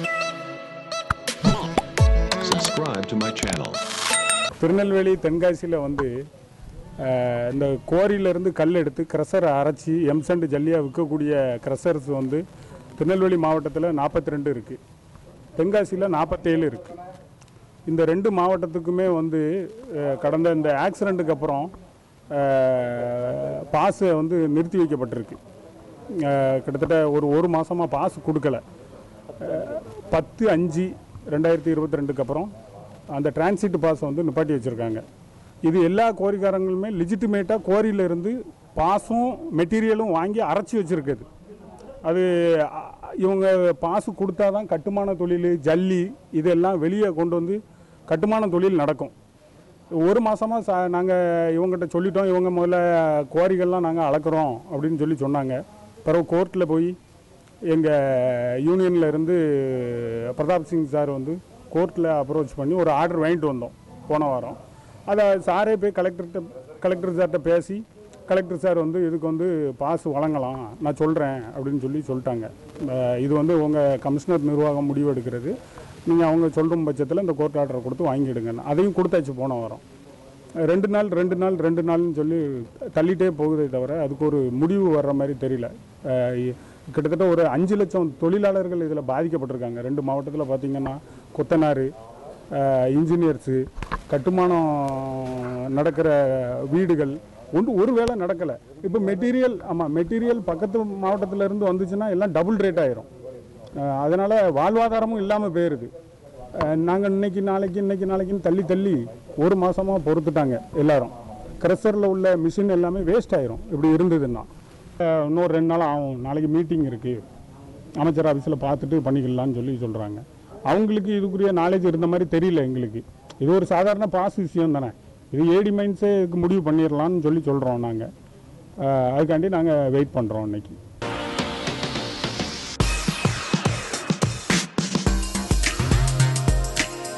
Subscribe to my channel. Tirunelveli தென்காசியில் வந்து அஹ், இந்த கோரியிலேருந்து கல் எடுத்து க்ரஷரை அரைச்சி எம்சண்ட் ஜல்லியாக விற்கக்கூடிய க்ரஷர்ஸ் வந்து திருநெல்வேலி மாவட்டத்தில் நாற்பத்தி ரெண்டு இருக்குது தென்காசியில் நாற்பத்தேழு இருக்குது இந்த ரெண்டு மாவட்டத்துக்குமே வந்து அஹ், கடந்த இந்த ஆக்சிடெண்ட்டுக்கு அப்புறம் பாஸை வந்து நிறுத்தி வைக்கப்பட்டிருக்கு அஹ், கிட்டத்தட்ட ஒரு ஒரு மாதமாக பாஸ் கொடுக்கல அஹ், பத்து அஞ்சு ரெண்டாயிரத்தி இருபத்தி ரெண்டுக்கு அப்புறம் அந்த டிரான்சிட் பாஸை வந்து நிப்பாட்டி வச்சுருக்காங்க இது எல்லா கோரிக்காரங்களுமே லெஜிட்டிமேட்டாக கோரியிலேருந்து பாஸும் மெட்டீரியலும் வாங்கி அரைச்சி வச்சுருக்குது அது அ, இவங்க பாசு கொடுத்தா தான் கட்டுமான தொழில் ஜல்லி இதெல்லாம் வெளியே கொண்டு வந்து கட்டுமான தொழில் நடக்கும் ஒரு மாதமாக சா நாங்கள் இவங்ககிட்ட சொல்லிட்டோம் இவங்க முதல்ல குவாரிகள்லாம் நாங்கள் அளக்குறோம் அப்படின்னு சொல்லி சொன்னாங்க பிறகு கோர்ட்டில் போய் எங்கள் யூனியனில் இருந்து பிரதாப் சிங் சார் வந்து கோர்ட்டில் அப்ரோச் பண்ணி ஒரு ஆர்டர் வாங்கிட்டு வந்தோம் போன வாரம் அதை சாரே போய் கலெக்டர்கிட்ட கலெக்டர் சார்கிட்ட பேசி கலெக்டர் சார் வந்து இதுக்கு வந்து பாஸ் வழங்கலாம் நான் சொல்கிறேன் அப்படின்னு சொல்லி சொல்லிட்டாங்க அஹ் இது வந்து உங்கள் கமிஷனர் நிர்வாகம் முடிவு எடுக்கிறது நீங்கள் அவங்க சொல்கிற பட்சத்தில் இந்த கோர்ட் ஆர்டரை கொடுத்து வாங்கிடுங்க அதையும் கொடுத்தாச்சு போன வாரம் ரெண்டு நாள் ரெண்டு நாள் ரெண்டு நாள்னு சொல்லி தள்ளிட்டே போகுதே தவிர அதுக்கு ஒரு முடிவு வர்ற மாதிரி தெரியல அஹ் இ- கிட்டத்தட்ட ஒரு அஞ்சு லட்சம் தொழிலாளர்கள் இதில் பாதிக்கப்பட்டிருக்காங்க ரெண்டு மாவட்டத்தில் பார்த்தீங்கன்னா கொத்தனார் இன்ஜினியர்ஸு கட்டுமானம் நடக்கிற வீடுகள் ஒன்று ஒரு வேளை நடக்கலை இப்போ மெட்டீரியல் ஆமாம் மெட்டீரியல் பக்கத்து மாவட்டத்துல இருந்து வந்துச்சுன்னா எல்லாம் டபுள் ரேட் ஆயிரும் அதனால் வாழ்வாதாரமும் இல்லாமல் போயிடுது நாங்கள் இன்னைக்கு நாளைக்கு இன்னைக்கு நாளைக்குன்னு தள்ளி தள்ளி ஒரு மாதமாக பொறுத்துட்டாங்க எல்லாரும் க்ரெஷரில் உள்ள மிஷின் எல்லாமே வேஸ்ட் ஆயிரும் இப்படி இருந்ததுன்னா அஹ், இன்னொரு ரெண்டு நாள் ஆகும் நாளைக்கு மீட்டிங் இருக்குது அமைச்சர் ஆஃபீஸில் பார்த்துட்டு பண்ணிக்கலாம்னு சொல்லி சொல்கிறாங்க அவங்களுக்கு இதுக்குரிய நாலேஜ் இருந்த மாதிரி தெரியல எங்களுக்கு இது ஒரு சாதாரண பாஸ் விஷயம் தானே இது ஏடி மைன்ஸே இதுக்கு முடிவு பண்ணிடலாம்னு சொல்லி சொல்கிறோம் நாங்கள் அதுக்காண்டி நாங்கள் வெயிட் பண்ணுறோம் இன்னைக்கு